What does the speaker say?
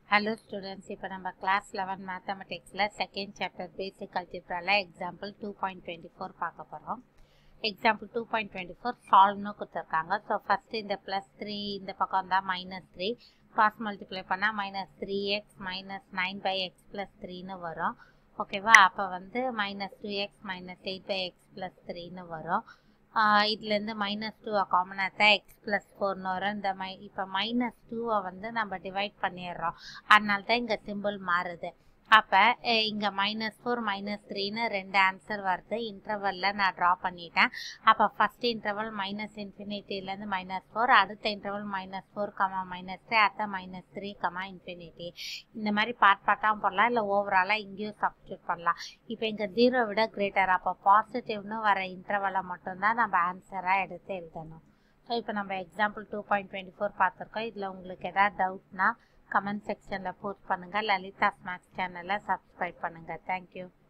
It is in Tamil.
ஹலோ ஸ்டூடெண்ட்ஸ் இப்போ நம்ம கிளாஸ் லெவன் மேத்தமெட்டிக்ஸில் செகண்ட் சாப்டர் பேசிக் அல்ஜிப்ராவில் example two point twenty four பார்க்க போகிறோம் எக்ஸாம்பிள் டூ பாயிண்ட் டுவெண்ட்டி ஃபோர் சால்வ்னு கொடுத்துருக்காங்க ஸோ ஃபஸ்ட்டு இந்த ப்ளஸ் த்ரீ இந்த பக்கம் தான் மைனஸ் த்ரீ கிராஸ் மல்டிப்ளை பண்ணால் minus three x minus nine by x plus த்ரீன்னு வரும் ஓகேவா அப்போ வந்து minus two x minus eight by x plus த்ரீன்னு வரும் இதுலேருந்து மைனஸ் டூவை காமன் ஆத்தா எக்ஸ் ப்ளஸ் ஃபோர்னு வரும் இந்த மை இப்போ மைனஸ் டூவை வந்து நம்ம டிவைட் பண்ணிடுறோம் அதனால தான் இங்கே சிம்பிள் மாறுது அப்போ இங்கே மைனஸ் ஃபோர் மைனஸ் த்ரீன்னு ரெண்டு ஆன்சர் வருது இன்டர்வலில் நான் ட்ரா பண்ணிட்டேன் அப்போ ஃபஸ்ட் இன்டர்வல் மைனஸ் இன்ஃபினிட்டிலேருந்து மைனஸ் ஃபோர் அடுத்த interval minus four comma minus three அடுத்த மைனஸ் த்ரீ கமா இன்ஃபினிட்டி இந்த மாதிரி பார்ட் பார்ட்டாகவும் போடலாம் இல்லை ஓவராலாக இங்கேயும் சப்ஸ்டியூட் பண்ணலாம் இப்போ இங்கே ஜீரோ விட கிரேட்டர் அப்போ பாசிட்டிவ்னு வர இன்டர்வலை மட்டும்தான் நம்ம ஆன்சராக எடுத்து எழுதணும் ஸோ இப்போ நம்ம example two point twenty four பார்த்துருக்கோம் இதில் உங்களுக்கு எதாவது டவுட்னா கமெண்ட் செக்ஷனில் போஸ்ட் பண்ணுங்கள் லலிதா ஸ்நாக்ஸ் சேனலை சப்ஸ்கிரைப் பண்ணுங்கள் தேங்க்யூ